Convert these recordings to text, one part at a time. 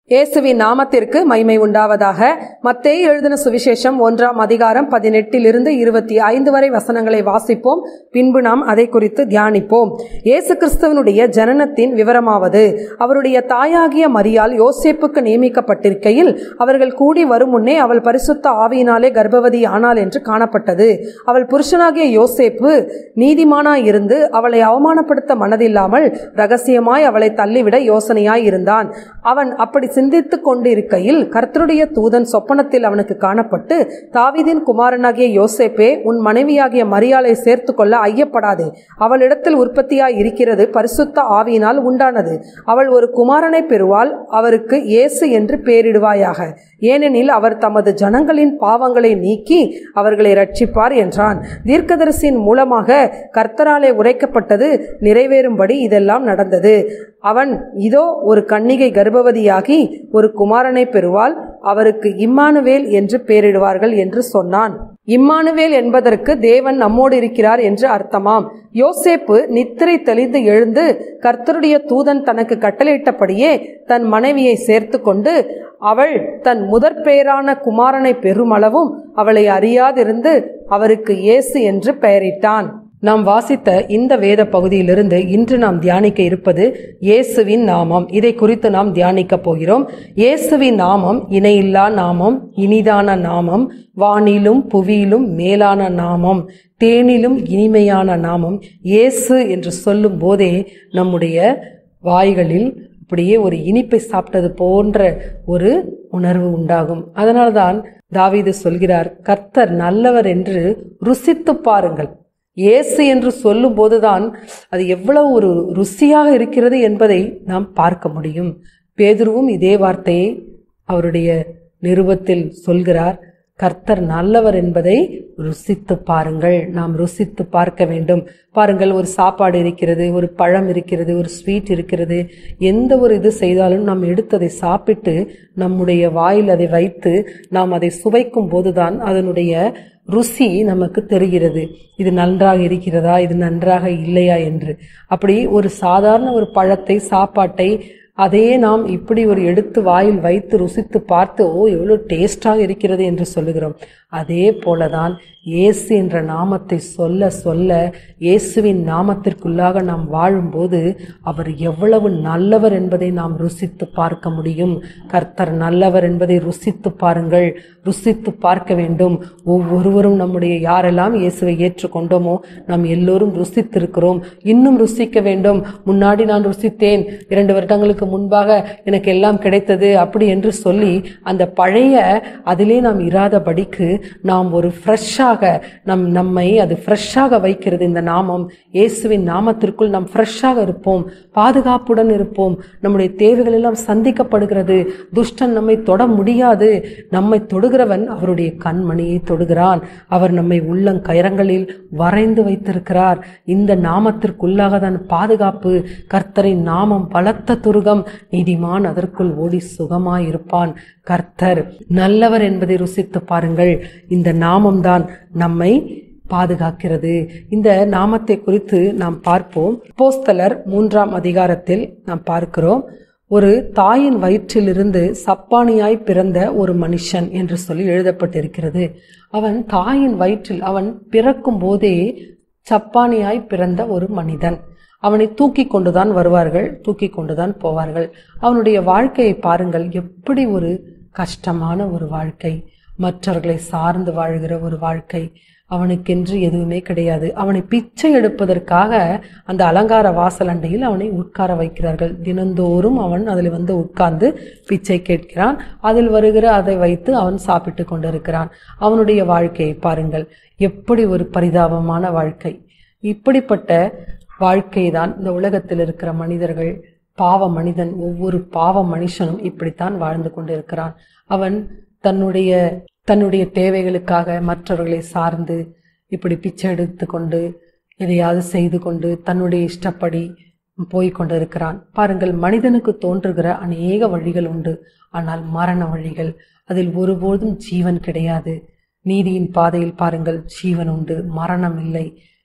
இயேசுவின் நாமத்திற்கு மைமை உண்டாவதாக மத்தேயு எழுதின சுவிசேஷம் ஒன்றாம் அதிகாரம் பதினெட்டிலிருந்து இருபத்தி ஐந்து வரை வசனங்களை வாசிப்போம் பின்பு நாம் அதை குறித்து தியானிப்போம் இயேசு கிறிஸ்துவனுடைய ஜனனத்தின் விவரமாவது அவருடைய தாயாகிய மரியாள் யோசேப்புக்கு நியமிக்கப்பட்டிருக்கையில் அவர்கள் கூடி வரும் முன்னே அவள் பரிசுத்த ஆவியினாலே கர்ப்பவதி ஆனாள் என்று காணப்பட்டது அவள் புருஷனாகிய யோசேப்பு நீதிமானாய் இருந்து அவளை அவமானப்படுத்த மனதில்லாமல் ரகசியமாய் அவளை தள்ளிவிட யோசனையாய் இருந்தான் அவன் அப்படி சிந்தித்துக் கொண்டிருக்கையில் கர்த்தருடைய தூதன் சொப்பனத்தில் அவனுக்கு காணப்பட்டு தாவீதின் குமாரனாகிய யோசேப்பே உன் மனைவியாகிய மரியாளை சேர்த்து கொள்ள ஐயப்படாதே அவளிடத்தில் உற்பத்தியாய் இருக்கிறது பரிசுத்த ஆவியினால் உண்டானது அவள் ஒரு குமாரனை பெறுவாள் அவருக்கு இயேசு என்று பெயரிடுவாயாக ஏனெனில் அவர் தமது ஜனங்களின் பாவங்களை நீக்கி அவர்களை ரட்சிப்பார் என்றான் தீர்க்கதரிசியின் மூலமாக கர்த்தராலே உரைக்கப்பட்டது நிறைவேறும்படி இதெல்லாம் நடந்தது அவன் இதோ ஒரு கன்னிகை கர்ப்பவதியாகி ஒரு குமாரனை பெறுவாள் அவருக்கு இம்மானுவேல் என்று பெயரிடுவார்கள் என்று சொன்னான் இம்மானுவேல் என்பதற்கு தேவன் நம்மோடு இருக்கிறார் என்று அர்த்தமாம் யோசேப்பு நித்திரை தெளிந்து எழுந்து கர்த்தருடைய தூதன் தனக்கு கட்டளையிட்டபடியே தன் மனைவியை சேர்த்து கொண்டு அவள் தன் முதற் பெயரான குமாரனை பெருமளவும் அவளை அறியாதிருந்து அவருக்கு இயேசு என்று பெயரிட்டான் நாம் வாசித்த இந்த வேத பகுதியிலிருந்து இன்று நாம் தியானிக்க இருப்பது இயேசுவின் நாமம் இதை குறித்து நாம் தியானிக்க போகிறோம் இயேசுவின் நாமம் இணையில்லா நாமம் இனிதான நாமம் வானிலும் புவியிலும் மேலான நாமம் தேனிலும் இனிமையான நாமம் இயேசு என்று சொல்லும் போதே நம்முடைய வாய்களில் அப்படியே ஒரு இனிப்பை சாப்பிட்டது போன்ற ஒரு உணர்வு உண்டாகும் அதனால்தான் தாவீது சொல்கிறார் கர்த்தர் நல்லவர் என்று ருசித்து பாருங்கள் இயேசு என்று சொல்லும் போதுதான் அது எவ்வளவு ஒரு ருசியாக இருக்கிறது என்பதை நாம் பார்க்க முடியும் பேதுருவும் இதே வார்த்தையை அவருடைய நிருபத்தில் சொல்கிறார் கர்த்தர் நல்லவர் என்பதை ருசித்து பாருங்கள் நாம் ருசித்து பார்க்க வேண்டும் பாருங்கள் ஒரு சாப்பாடு இருக்கிறது ஒரு பழம் இருக்கிறது ஒரு ஸ்வீட் இருக்கிறது எந்த ஒரு இது செய்தாலும் நாம் எடுத்து அதை சாப்பிட்டு நம்முடைய வாயில் அதை வைத்து நாம் அதை சுவைக்கும் போதுதான் அதனுடைய ருசி நமக்கு தெரிகிறது இது நன்றாக இருக்கிறதா இது நன்றாக இல்லையா என்று அப்படி ஒரு சாதாரண ஒரு பழத்தை சாப்பாட்டை அதையே நாம் இப்படி ஒரு எடுத்து வாயில் வைத்து ருசித்து பார்த்து ஓ எவ்வளோ டேஸ்டாக இருக்கிறது என்று சொல்லுகிறோம் அதே போலதான் இயேசு என்ற நாமத்தை சொல்ல சொல்ல இயேசுவின் நாமத்திற்குள்ளாக நாம் வாழும்போது அவர் எவ்வளவு நல்லவர் என்பதை நாம் ருசித்து பார்க்க முடியும் கர்த்தர் நல்லவர் என்பதை ருசித்து பாருங்கள் ருசித்து பார்க்க வேண்டும் ஒவ்வொருவரும் நம்முடைய யாரெல்லாம் இயேசுவை ஏற்றுக்கொண்டோமோ நாம் எல்லோரும் ருசித்திருக்கிறோம் இன்னும் ருசிக்க வேண்டும் முன்னாடி நான் ருசித்தேன் இரண்டு வருடங்களுக்கு முன்பாக எனக்கு எல்லாம் கிடைத்தது அப்படி என்று சொல்லி அந்த பழைய அதிலே நாம் இராதபடிக்கு நாம் ஒரு ஃப்ரெஷ்ஷாக நம் நம்மை அது ஃப்ரெஷ்ஷாக வைக்கிறது இந்த நாமம் இயேசுவின் நாமத்திற்குள் நாம் ஃப்ரெஷ்ஷாக இருப்போம் பாதுகாப்புடன் இருப்போம் நம்முடைய தேவைகள் எல்லாம் சந்திக்கப்படுகிறது துஷ்டன் நம்மை தொட முடியாது நம்மை தொடுகிறவன் அவருடைய கண்மணியை தொடுகிறான் அவர் நம்மை உள்ளங்கயரங்களில் வரைந்து வைத்திருக்கிறார் இந்த நாமத்திற்குள்ளாக தான் பாதுகாப்பு கர்த்தரின் நாமம் பலத்த துருகம் நீதிமான் அதற்குள் ஓடி சுகமாயிருப்பான் கர்த்தர் நல்லவர் என்பதை ருசித்து பாருங்கள் இந்த நாமம்தான் நம்மை பாதுகாக்கிறது இந்த நாமத்தை குறித்து நாம் பார்ப்போம் போஸ்தலர் மூன்றாம் அதிகாரத்தில் நாம் பார்க்கிறோம் ஒரு தாயின் வயிற்றிலிருந்து சப்பானியாய் பிறந்த ஒரு மனுஷன் என்று சொல்லி எழுதப்பட்டிருக்கிறது அவன் தாயின் வயிற்றில் அவன் பிறக்கும் போதே சப்பானியாய் பிறந்த ஒரு மனிதன் அவனை தூக்கி கொண்டுதான் வருவார்கள் தூக்கி கொண்டுதான் போவார்கள் அவனுடைய வாழ்க்கையை பாருங்கள் எப்படி ஒரு கஷ்டமான ஒரு வாழ்க்கை மற்றவர்களை சார்ந்து வாழ்கிற ஒரு வாழ்க்கை அவனுக்கென்று எதுவுமே கிடையாது அவனை பிச்சை எடுப்பதற்காக அந்த அலங்கார வாசலண்டையில் அவனை உட்கார வைக்கிறார்கள் தினந்தோறும் அவன் அதில் வந்து உட்கார்ந்து பிச்சை கேட்கிறான் அதில் வருகிற அதை வைத்து அவன் சாப்பிட்டு கொண்டிருக்கிறான் அவனுடைய வாழ்க்கையை பாருங்கள் எப்படி ஒரு பரிதாபமான வாழ்க்கை இப்படிப்பட்ட வாழ்க்கை தான் இந்த உலகத்தில் இருக்கிற மனிதர்கள் பாவ மனிதன் ஒவ்வொரு பாவ மனுஷனும் இப்படித்தான் வாழ்ந்து கொண்டிருக்கிறான் அவன் தன்னுடைய தன்னுடைய தேவைகளுக்காக மற்றவர்களை சார்ந்து இப்படி பிச்சை எடுத்து கொண்டு எதையாவது செய்து கொண்டு தன்னுடைய இஷ்டப்படி போய் கொண்டிருக்கிறான் பாருங்கள் மனிதனுக்கு தோன்றுகிற அநேக வழிகள் உண்டு ஆனால் மரண வழிகள் அதில் ஒருபோதும் ஜீவன் கிடையாது நீதியின் பாதையில் பாருங்கள் ஜீவன் உண்டு மரணம் இல்லை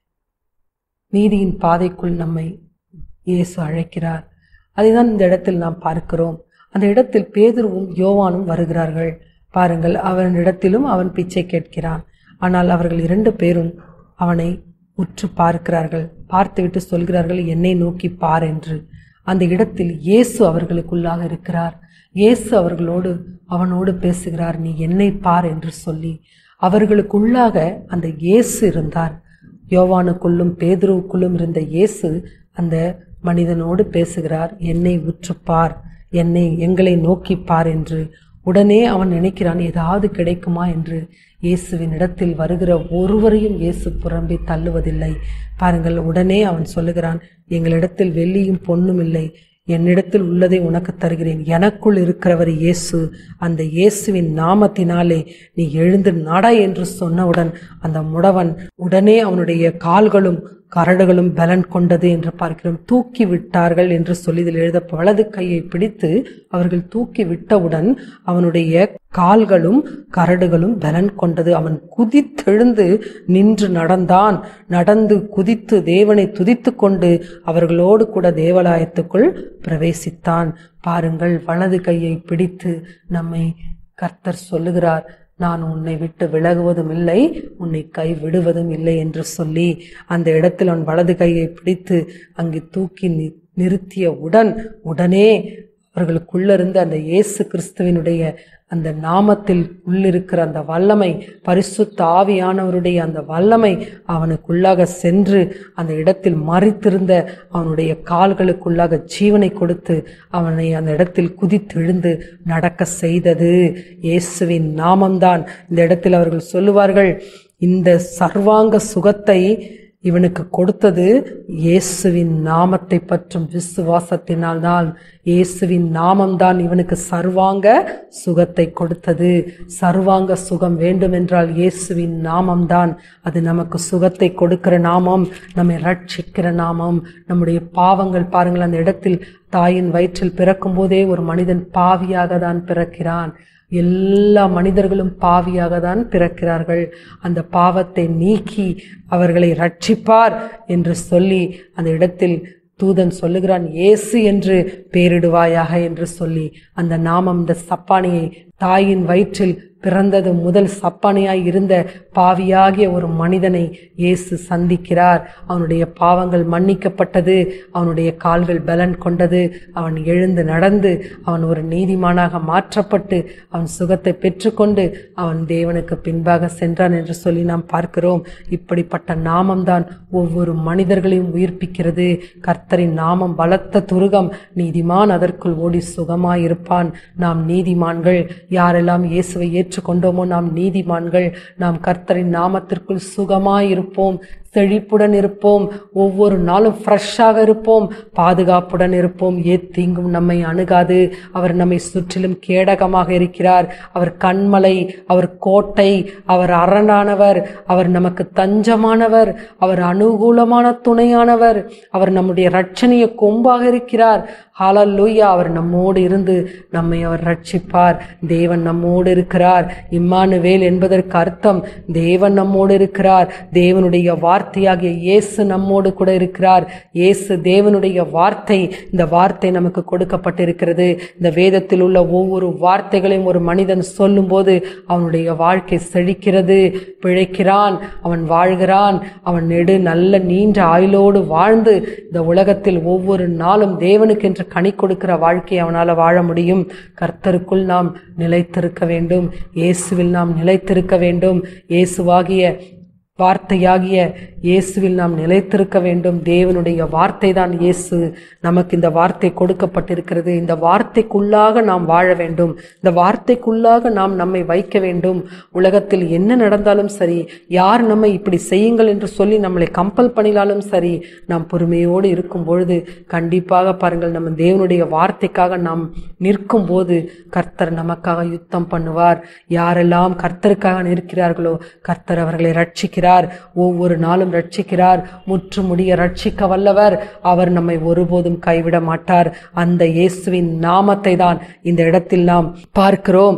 நீதியின் பாதைக்குள் நம்மை இயேசு அழைக்கிறார் அதைதான் இந்த இடத்தில் நாம் பார்க்கிறோம் அந்த இடத்தில் பேதுருவும் யோவானும் வருகிறார்கள் பாருங்கள் அவனிடத்திலும் அவன் பிச்சை கேட்கிறான் ஆனால் அவர்கள் இரண்டு பேரும் அவனை உற்று பார்க்கிறார்கள் பார்த்துவிட்டு சொல்கிறார்கள் என்னை நோக்கி பார் என்று அந்த இடத்தில் இயேசு அவர்களுக்குள்ளாக இருக்கிறார் இயேசு அவர்களோடு அவனோடு பேசுகிறார் நீ என்னை பார் என்று சொல்லி அவர்களுக்குள்ளாக அந்த இயேசு இருந்தார் யோவானுக்குள்ளும் பேதுருவுக்குள்ளும் இருந்த இயேசு அந்த மனிதனோடு பேசுகிறார் என்னை உற்று பார் என்னை எங்களை நோக்கி பார் என்று உடனே அவன் நினைக்கிறான் ஏதாவது கிடைக்குமா என்று இயேசுவின் இடத்தில் வருகிற ஒருவரையும் இயேசு புறம்பே தள்ளுவதில்லை பாருங்கள் உடனே அவன் சொல்லுகிறான் எங்களிடத்தில் வெள்ளியும் பொன்னும் இல்லை என்னிடத்தில் உள்ளதை உனக்கு தருகிறேன் எனக்குள் இருக்கிறவர் இயேசு அந்த இயேசுவின் நாமத்தினாலே நீ எழுந்து நட என்று சொன்னவுடன் அந்த முடவன் உடனே அவனுடைய கால்களும் கரடுகளும் பலன் கொண்டது என்று பார்க்கிறோம் தூக்கி விட்டார்கள் என்று சொல்லி இதில் எழுத வலது கையை பிடித்து அவர்கள் தூக்கி விட்டவுடன் அவனுடைய கால்களும் கரடுகளும் பலன் கொண்டது அவன் குதித்தெழுந்து நின்று நடந்தான் நடந்து குதித்து தேவனை துதித்து கொண்டு அவர்களோடு கூட தேவாலயத்துக்குள் பிரவேசித்தான் பாருங்கள் வலது கையை பிடித்து நம்மை கர்த்தர் சொல்லுகிறார் நான் உன்னை விட்டு விலகுவதும் இல்லை உன்னை கை விடுவதும் இல்லை என்று சொல்லி அந்த இடத்தில் அவன் வலது கையை பிடித்து அங்கே தூக்கி நி நிறுத்திய உடன் உடனே அவர்களுக்குள்ளிருந்து அந்த இயேசு கிறிஸ்துவினுடைய அந்த நாமத்தில் உள்ளிருக்கிற அந்த வல்லமை பரிசுத்த ஆவியானவருடைய அந்த வல்லமை அவனுக்குள்ளாக சென்று அந்த இடத்தில் மறித்திருந்த அவனுடைய கால்களுக்குள்ளாக ஜீவனை கொடுத்து அவனை அந்த இடத்தில் குதித்தெழுந்து நடக்க செய்தது இயேசுவின் நாமம்தான் இந்த இடத்தில் அவர்கள் சொல்லுவார்கள் இந்த சர்வாங்க சுகத்தை இவனுக்கு கொடுத்தது இயேசுவின் நாமத்தை பற்றும் விசுவாசத்தினால்தான் இயேசுவின் நாமம்தான் இவனுக்கு சர்வாங்க சுகத்தை கொடுத்தது சர்வாங்க சுகம் வேண்டுமென்றால் இயேசுவின் நாமம்தான் அது நமக்கு சுகத்தை கொடுக்கிற நாமம் நம்மை ரட்சிக்கிற நாமம் நம்முடைய பாவங்கள் பாருங்கள் அந்த இடத்தில் தாயின் வயிற்றில் பிறக்கும் போதே ஒரு மனிதன் பாவியாக தான் பிறக்கிறான் எல்லா மனிதர்களும் பாவியாக தான் பிறக்கிறார்கள் அந்த பாவத்தை நீக்கி அவர்களை ரட்சிப்பார் என்று சொல்லி அந்த இடத்தில் தூதன் சொல்லுகிறான் இயேசு என்று பேரிடுவாயாக என்று சொல்லி அந்த நாமம் இந்த சப்பானியை தாயின் வயிற்றில் பிறந்தது முதல் சப்பானியாய் இருந்த பாவியாகிய ஒரு மனிதனை இயேசு சந்திக்கிறார் அவனுடைய பாவங்கள் மன்னிக்கப்பட்டது அவனுடைய கால்கள் பலன் கொண்டது அவன் எழுந்து நடந்து அவன் ஒரு நீதிமானாக மாற்றப்பட்டு அவன் சுகத்தை பெற்றுக்கொண்டு அவன் தேவனுக்கு பின்பாக சென்றான் என்று சொல்லி நாம் பார்க்கிறோம் இப்படிப்பட்ட நாமம்தான் ஒவ்வொரு மனிதர்களையும் உயிர்ப்பிக்கிறது கர்த்தரின் நாமம் பலத்த துருகம் நீதிமான் அதற்குள் ஓடி சுகமாயிருப்பான் நாம் நீதிமான்கள் யாரெல்லாம் இயேசுவை ஏற்றுக்கொண்டோமோ நாம் நீதிமான்கள் நாம் கர்த்தரின் நாமத்திற்குள் சுகமாயிருப்போம் செழிப்புடன் இருப்போம் ஒவ்வொரு நாளும் ஃப்ரெஷ்ஷாக இருப்போம் பாதுகாப்புடன் இருப்போம் ஏ தீங்கும் நம்மை அணுகாது அவர் நம்மை சுற்றிலும் கேடகமாக இருக்கிறார் அவர் கண்மலை அவர் கோட்டை அவர் அரணானவர் அவர் நமக்கு தஞ்சமானவர் அவர் அனுகூலமான துணையானவர் அவர் நம்முடைய ரட்சணிய கொம்பாக இருக்கிறார் ஹalleluya அவர் நம்மோடு இருந்து நம்மை அவர் ரட்சிப்பார் தேவன் நம்மோடு இருக்கிறார் இம்மானுவேல் என்பதற்கு அர்த்தம் தேவன் நம்மோடு இருக்கிறார் தேவனுடைய வார்த்தையாகிய இயேசு நம்மோடு கூட இருக்கிறார் இயேசு தேவனுடைய வார்த்தை இந்த வார்த்தை நமக்கு கொடுக்கப்பட்டிருக்கிறது இந்த வேதத்தில் உள்ள ஒவ்வொரு வார்த்தைகளையும் ஒரு மனிதன் சொல்லும்போது அவனுடைய வாழ்க்கை செழிக்கிறது பிழைக்கிறான் அவன் வாழ்கிறான் அவன் நெடு நல்ல நீண்ட ஆயுளோடு வாழ்ந்து இந்த உலகத்தில் ஒவ்வொரு நாளும் தேவனுக்கென்று கனி கொடுக்கிற வாழ்க்கையை அவனால் வாழ முடியும் கர்த்தருக்குள் நாம் நிலைத்திருக்க வேண்டும் இயேசுவில் நாம் நிலைத்திருக்க வேண்டும் இயேசுவாகிய வார்த்தையாகிய இயேசுவில் நாம் நிலைத்திருக்க வேண்டும் தேவனுடைய வார்த்தை தான் இயேசு நமக்கு இந்த வார்த்தை கொடுக்கப்பட்டிருக்கிறது இந்த வார்த்தைக்குள்ளாக நாம் வாழ வேண்டும் இந்த வார்த்தைக்குள்ளாக நாம் நம்மை வைக்க வேண்டும் உலகத்தில் என்ன நடந்தாலும் சரி யார் நம்மை இப்படி செய்யுங்கள் என்று சொல்லி நம்மளை கம்பல் பண்ணினாலும் சரி நாம் பொறுமையோடு இருக்கும் பொழுது கண்டிப்பாக பாருங்கள் நம்ம தேவனுடைய வார்த்தைக்காக நாம் நிற்கும் போது கர்த்தர் நமக்காக யுத்தம் பண்ணுவார் யாரெல்லாம் கர்த்தருக்காக நிற்கிறார்களோ கர்த்தர் அவர்களை ரட்சிக்கிறார் ஒவ்வொரு நாளும் ரட்சிக்கிறார் முற்று முடிய ரட்சிக்க வல்லவர் அவர் நம்மை ஒருபோதும் கைவிட மாட்டார் அந்த இயேசுவின் நாமத்தை தான் இந்த இடத்தில் நாம் பார்க்கிறோம்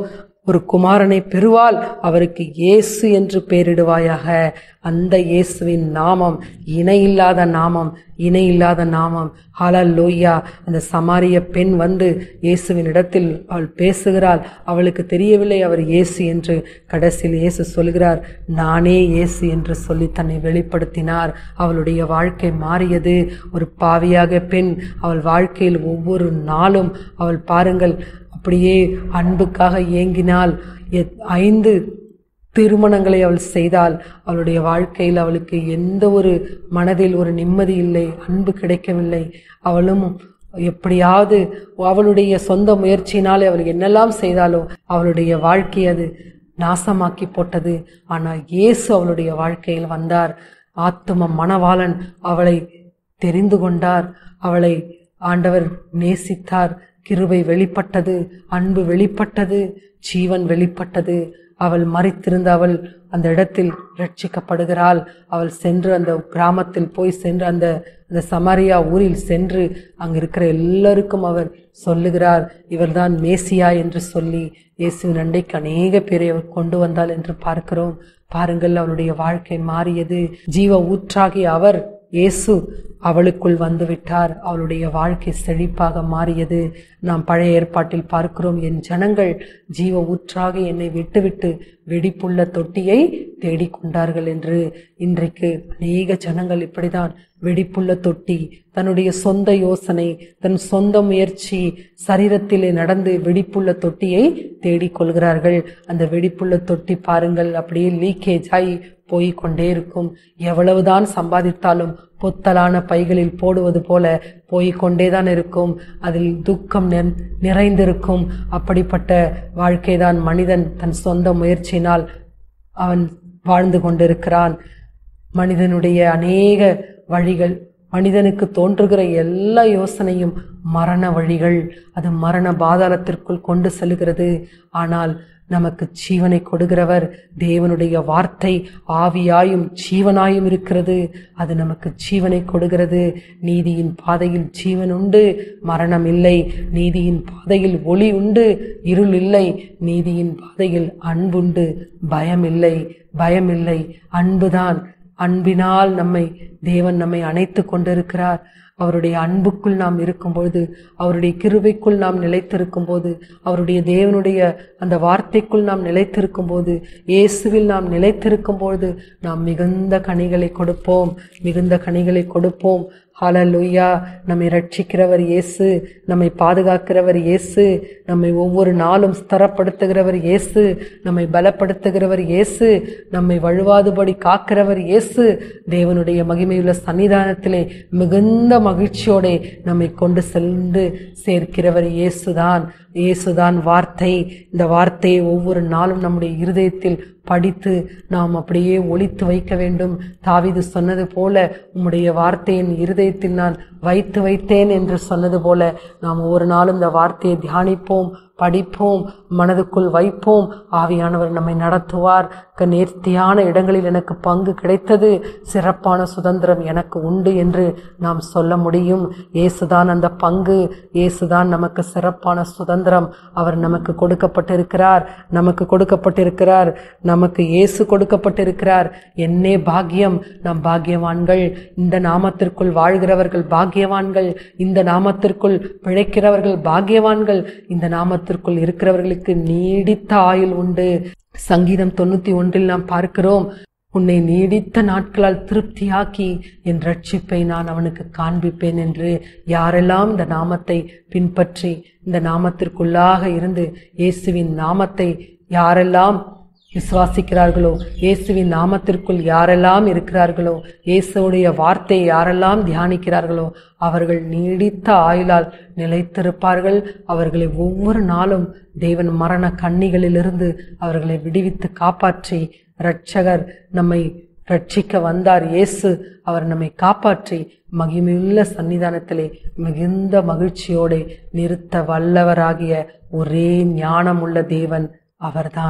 ஒரு குமாரனை பெறுவாள் அவருக்கு இயேசு என்று பெயரிடுவாயாக அந்த இயேசுவின் நாமம் இணையில்லாத நாமம் இணையில்லாத நாமம் ஹalleluya அந்த சமாரிய பெண் வந்து இயேசுவின் இடத்தில் அவள் பேசுகிறாள் அவளுக்கு தெரியவில்லை அவர் இயேசு என்று கடைசியில் இயேசு சொல்கிறார் நானே இயேசு என்று சொல்லி தன்னை வெளிப்படுத்தினார் அவளுடைய வாழ்க்கை மாறியது ஒரு பாவியாக பெண் அவள் வாழ்க்கையில் ஒவ்வொரு நாளும் அவள் பாருங்கள் அப்படியே அன்புக்காக ஏங்கினாள் எத்- ஐந்து திருமணங்களை அவள் செய்தால் அவளுடைய வாழ்க்கையில் அவளுக்கு எந்த ஒரு மனதில் ஒரு நிம்மதி இல்லை அன்பு கிடைக்கவில்லை அவளும் எப்படியாவது அவளுடைய சொந்த முயற்சியினால் அவள் என்னெல்லாம் செய்தாலோ அவளுடைய வாழ்க்கை அது நாசமாக்கி போட்டது ஆனால் இயேசு அவளுடைய வாழ்க்கையில் வந்தார் ஆத்தும மணவாளன் அவளை தெரிந்து கொண்டார் அவளை ஆண்டவர் நேசித்தார் கிருபை வெளிப்பட்டது அன்பு வெளிப்பட்டது ஜீவன் வெளிப்பட்டது அவள் மறித்திருந்த அவள் அந்த இடத்தில் ரட்சிக்கப்படுகிறாள் அவள் சென்று அந்த கிராமத்தில் போய் சென்று அந்த அந்த சமாரியா ஊரில் சென்று அங்கு இருக்கிற எல்லாருக்கும் அவர் சொல்லுகிறார் இவர்தான் மேசியா என்று சொல்லி இயேசுவின் அண்டைக்கு அநேக பேரை அவர் கொண்டு வந்தாள் என்று பார்க்கிறோம் பாருங்கள் அவளுடைய வாழ்க்கை மாறியது ஜீவ ஊற்றாகிய அவர் இயேசு அவளுக்குள் வந்துவிட்டார் அவளுடைய வாழ்க்கை செழிப்பாக மாறியது நாம் பழைய ஏற்பாட்டில் பார்க்கிறோம் என் ஜனங்கள் ஜீவ ஊற்றாக என்னை விட்டுவிட்டு வெடிப்புள்ள தொட்டியை தேடிக்கொண்டார்கள் என்று இன்றைக்கு அநேக ஜனங்கள் இப்படிதான் வெடிப்புள்ள தொட்டி தன்னுடைய சொந்த யோசனை தன் சொந்த முயற்சி சரீரத்திலே நடந்து வெடிப்புள்ள தொட்டியை தேடிக்கொள்கிறார்கள் அந்த வெடிப்புள்ள தொட்டி பாருங்கள் அப்படியே லீக்கேஜ் ஆகி போய்க் கொண்டே இருக்கும் எவ்வளவுதான் சம்பாதித்தாலும் பொத்தலான பைகளில் போடுவது போல போய்க் கொண்டேதான் இருக்கும் அதில் துக்கம் நிற- நிறைந்திருக்கும் அப்படிப்பட்ட வாழ்க்கைதான் மனிதன் தன் சொந்த முயற்சியினால் அவன் வாழ்ந்து கொண்டிருக்கிறான் மனிதனுடைய அநேக வழிகள் மனிதனுக்கு தோன்றுகிற எல்லா யோசனையும் மரண வழிகள் அது மரண பாதாளத்திற்குள் கொண்டு செல்கிறது ஆனால் நமக்கு ஜீவனை கொடுக்கிறவர் தேவனுடைய வார்த்தை ஆவியாயும் ஜீவனாயும் இருக்கிறது அது நமக்கு ஜீவனை கொடுக்கிறது நீதியின் பாதையில் ஜீவன் உண்டு மரணம் இல்லை நீதியின் பாதையில் ஒளி உண்டு இருள் இல்லை நீதியின் பாதையில் அன்புண்டு பயமில்லை பயமில்லை அன்புதான் அன்பினால் நம்மை தேவன் நம்மை அணைத்து கொண்டிருக்கிறார் அவருடைய அன்புக்குள் நாம் இருக்கும்பொழுது அவருடைய கிருபைக்குள் நாம் நிலைத்திருக்கும் போது அவருடைய தேவனுடைய அந்த வார்த்தைக்குள் நாம் நிலைத்திருக்கும் போது இயேசுவில் நாம் நிலைத்திருக்கும் பொழுது நாம் மிகுந்த கனிகளை கொடுப்போம் மிகுந்த கனிகளை கொடுப்போம் ஹalleluya நம்மை ரட்சிக்கிறவர் இயேசு நம்மை பாதுகாக்கிறவர் இயேசு நம்மை ஒவ்வொரு நாளும் ஸ்தரப்படுத்துகிறவர் இயேசு நம்மை பலப்படுத்துகிறவர் இயேசு நம்மை வழுவாதுபடி காக்கிறவர் இயேசு தேவனுடைய மகிமையுள்ள சன்னிதானத்திலே மிகுந்த மகிழ்ச்சியோടെ நம்மை கொண்டு சென்று சேர்க்கிறவர் இயேசுதான் இயேசுதான் வார்த்தை இந்த வார்த்தையை ஒவ்வொரு நாளும் நம்முடைய இருதயத்தில் படித்து நாம் அப்படியே ஒளித்து வைக்க வேண்டும் தாவீது சொன்னது போல உம்முடைய வார்த்தையின் இருதயத்தில் நான் வைத்து வைத்தேன் என்று சொன்னது போல நாம் ஒவ்வொரு நாளும் இந்த வார்த்தையை தியானிப்போம் படிப்போம் மனதுக்குள் வைப்போம் ஆவியானவர் நம்மை நடத்துவார் க- நேர்த்தியான இடங்களில் எனக்கு பங்கு கிடைத்தது சிறப்பான சுதந்திரம் எனக்கு உண்டு என்று நாம் சொல்ல முடியும் இயேசுதான் அந்த பங்கு இயேசுதான் நமக்கு சிறப்பான சுதந்திரம் அவர் நமக்கு கொடுக்கப்பட்டிருக்கிறார் நமக்கு கொடுக்கப்பட்டிருக்கிறார் நமக்கு இயேசு கொடுக்கப்பட்டிருக்கிறார் என்னே பாக்கியம் நாம் பாக்கியவான்கள் இந்த நாமத்திற்குள் வாழ்கிறவர்கள் பாக்கியவான்கள் இந்த நாமத்திற்குள் பிழைக்கிறவர்கள் பாக்கியவான்கள் இந்த நாமத்திற்குள் இருக்கிறவர்களுக்கு நீடித்த ஆயுள் உண்டு சங்கீதம் தொண்ணூத்தி ஒன்றில் நாம் பார்க்கிறோம் உன்னை நீடித்த நாட்களால் திருப்தியாக்கி என் ரட்சிப்பை நான் அவனுக்கு காண்பிப்பேன் என்று யாரெல்லாம் இந்த நாமத்தை பின்பற்றி இந்த நாமத்திற்குள்ளாக இருந்து இயேசுவின் நாமத்தை யாரெல்லாம் விசுவாசிக்கிறார்களோ இயேசுவின் நாமத்திற்குள் யாரெல்லாம் இருக்கிறார்களோ இயேசுவுடைய வார்த்தையை யாரெல்லாம் தியானிக்கிறார்களோ அவர்கள் நீடித்த ஆயுளால் நிலைத்திருப்பார்கள் அவர்களை ஒவ்வொரு நாளும் தேவன் மரண கண்ணிகளிலிருந்து அவர்களை விடுவித்து காப்பாற்றி இரட்சகர் நம்மை ரட்சிக்க வந்தார் இயேசு அவர் நம்மை காப்பாற்றி மகிமையுள்ள சன்னிதானத்திலே மிகுந்த மகிழ்ச்சியோടെ நிறுத்த வல்லவராகிய ஒரே ஞானமுள்ள தேவன் அவர்தான்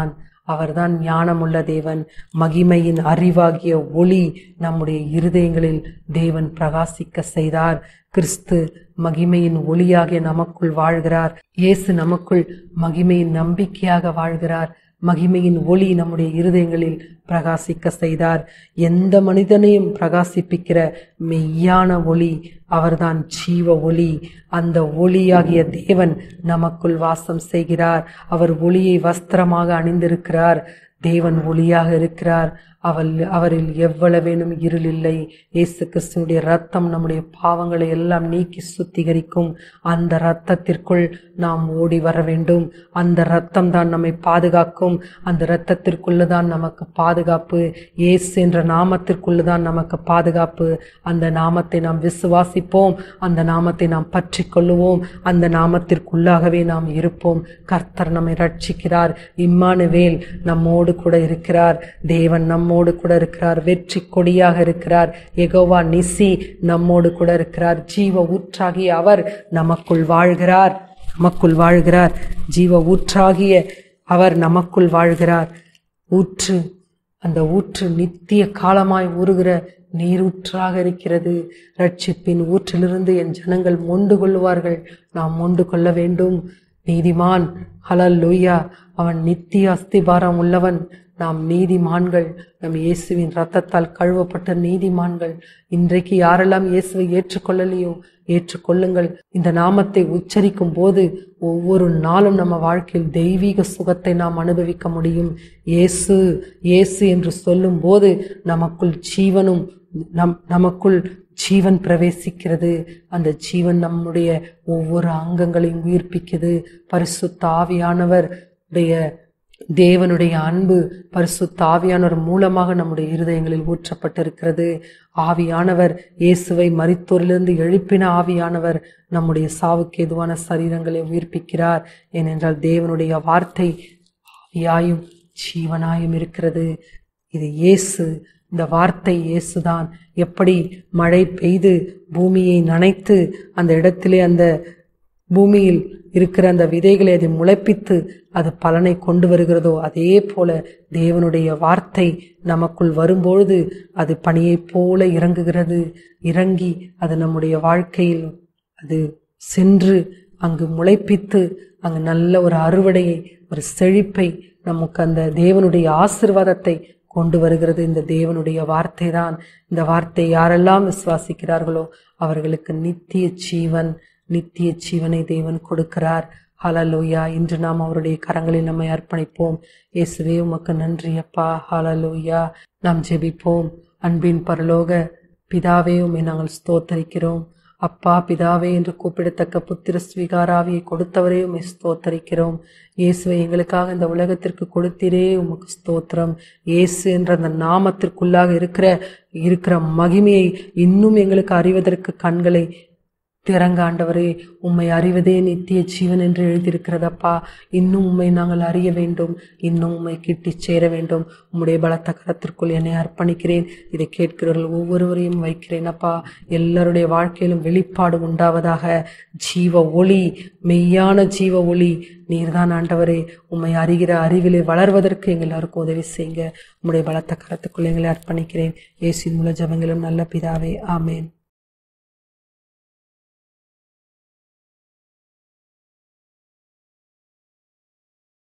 அவர்தான் ஞானமுள்ள தேவன் மகிமையின் அறிவாகிய ஒளி நம்முடைய இருதயங்களில் தேவன் பிரகாசிக்க செய்தார் கிறிஸ்து மகிமையின் ஒளியாகிய நமக்குள் வாழ்கிறார் இயேசு நமக்குள் மகிமையின் நம்பிக்கையாக வாழ்கிறார் மகிமையின் ஒளி நம்முடைய இருதயங்களில் பிரகாசிக்க செய்தார் எந்த மனிதனையும் பிரகாசிப்பிக்கிற மெய்யான ஒளி அவர்தான் ஜீவ ஒளி அந்த ஒளியாகிய தேவன் நமக்குள் வாசம் செய்கிறார் அவர் ஒளியை வஸ்திரமாக அணிந்திருக்கிறார் தேவன் ஒளியாக இருக்கிறார் அவள் அவரில் எவ்வளவேனும் இருள் இல்லை இயேசு கிறிஸ்துனுடைய ரத்தம் நம்முடைய பாவங்களை எல்லாம் நீக்கி சுத்திகரிக்கும் அந்த இரத்தத்திற்குள் நாம் ஓடி வர வேண்டும் அந்த இரத்தம் தான் நம்மை பாதுகாக்கும் அந்த இரத்தத்திற்குள்ள தான் நமக்கு பாதுகாப்பு இயேசு என்ற நாமத்திற்குள்ள தான் நமக்கு பாதுகாப்பு அந்த நாமத்தை நாம் விசுவாசிப்போம் அந்த நாமத்தை நாம் பற்றி கொள்ளுவோம் அந்த நாமத்திற்குள்ளாகவே நாம் இருப்போம் கர்த்தர் நம்மை ரட்சிக்கிறார் இம்மானுவேல் நம்மோடு கூட இருக்கிறார் தேவன் நம்மோடு கூட இருக்கிறார் வெற்றி கொடியாக இருக்கிறார் எகோவா நிசி நம்மோடு கூட இருக்கிறார் ஜீவ ஊற்றாகிய அவர் நமக்குள் வாழ்கிறார் நமக்குள் வாழ்கிறார் ஜீவ ஊற்றாகிய அவர் நமக்குள் வாழ்கிறார் ஊற்று அந்த ஊற்று நித்திய காலமாய் ஊறுகிற நீரூற்றாக இருக்கிறது ரட்சிப்பின் ஊற்றிலிருந்து என் ஜனங்கள் மொண்டு கொள்வார்கள் நாம் மொண்டு கொள்ள வேண்டும் நீதிமான் ஹலல் லூயா அவன் நித்திய அஸ்திபாரம் உள்ளவன் நாம் நீதிமான்கள் நம் இயேசுவின் ரத்தத்தால் கழுவப்பட்ட நீதிமான்கள் இன்றைக்கு யாரெல்லாம் இயேசுவை ஏற்றுக்கொள்ளலையோ ஏற்றுக்கொள்ளுங்கள் இந்த நாமத்தை உச்சரிக்கும் போது ஒவ்வொரு நாளும் நம்ம வாழ்க்கையில் தெய்வீக சுகத்தை நாம் அனுபவிக்க முடியும் இயேசு இயேசு என்று சொல்லும் போது நமக்குள் ஜீவனும் நம் நமக்குள் ஜீவன் பிரவேசிக்கிறது அந்த ஜீவன் நம்முடைய ஒவ்வொரு அங்கங்களையும் உயிர்ப்பிக்குது பரிசுத்த ஆவியானவர் உடைய தேவனுடைய அன்பு பரிசுத்த ஆவியானவர் மூலமாக நம்முடைய இருதயங்களில் ஊற்றப்பட்டிருக்கிறது ஆவியானவர் இயேசுவை மரித்தோரிலிருந்து எழுப்பின ஆவியானவர் நம்முடைய சாவுக்கு எதுவான சரீரங்களை உயிர்ப்பிக்கிறார் ஏனென்றால் தேவனுடைய வார்த்தை ஆவியாயும் ஜீவனாயும் இருக்கிறது இது இயேசு இந்த வார்த்தை இயேசுதான் எப்படி மழை பெய்து பூமியை நனைத்து அந்த இடத்திலே அந்த பூமியில் இருக்கிற அந்த விதைகளை அதை முளைப்பித்து அது பலனை கொண்டு வருகிறதோ அதே போல தேவனுடைய வார்த்தை நமக்குள் வரும்பொழுது அது பணியைப் போல இறங்குகிறது இறங்கி அது நம்முடைய வாழ்க்கையில் அது சென்று அங்கு முளைப்பித்து அங்கு நல்ல ஒரு அறுவடையை ஒரு செழிப்பை நமக்கு அந்த தேவனுடைய ஆசிர்வாதத்தை கொண்டு வருகிறது இந்த தேவனுடைய வார்த்தை தான் இந்த வார்த்தை யாரெல்லாம் விசுவாசிக்கிறார்களோ அவர்களுக்கு நித்திய ஜீவன் நித்திய ஜீவனை தேவன் கொடுக்கிறார் ஹலலோயா இன்று நாம் அவருடைய கரங்களில் நம்மை அர்ப்பணிப்போம் இயேசுவே உமக்கு நன்றி அப்பா ஹலலோயா நாம் ஜெபிப்போம் அன்பின் பரலோக பிதாவே உம்மை நாங்கள் ஸ்தோத்தரிக்கிறோம் அப்பா பிதாவே என்று கூப்பிடத்தக்க புத்திர ஸ்வீகாராவியை கொடுத்தவரே உம்மை ஸ்தோத்தரிக்கிறோம் இயேசுவை எங்களுக்காக இந்த உலகத்திற்கு கொடுத்தீரே உமக்கு ஸ்தோத்திரம் இயேசு என்ற அந்த நாமத்திற்குள்ளாக இருக்கிற இருக்கிற மகிமையை இன்னும் எங்களுக்கு அறிவதற்கு கண்களை திறங்க ஆண்டவரே உம்மை அறிவதே நித்திய ஜீவன் என்று எழுதியிருக்கிறதப்பா இன்னும் உம்மை நாங்கள் அறிய வேண்டும் இன்னும் உம்மை கிட்டி சேர வேண்டும் உம்முடைய பலத்த கரத்திற்குள் என்னை அர்ப்பணிக்கிறேன் இதை கேட்கிறவர்கள் ஒவ்வொருவரையும் வைக்கிறேன் அப்பா எல்லாருடைய வாழ்க்கையிலும் வெளிப்பாடு உண்டாவதாக ஜீவ ஒளி மெய்யான ஜீவ ஒளி நீர்தான் ஆண்டவரே உம்மை அறிகிற அறிவிலே வளர்வதற்கு எங்கள் எல்லாருக்கும் உதவி செய்யுங்க உம்முடைய பலத்த கரத்துக்குள் எங்களை அர்ப்பணிக்கிறேன் இயேசுவின் மூல ஜபங்களும் நல்ல பிதாவே ஆமேன்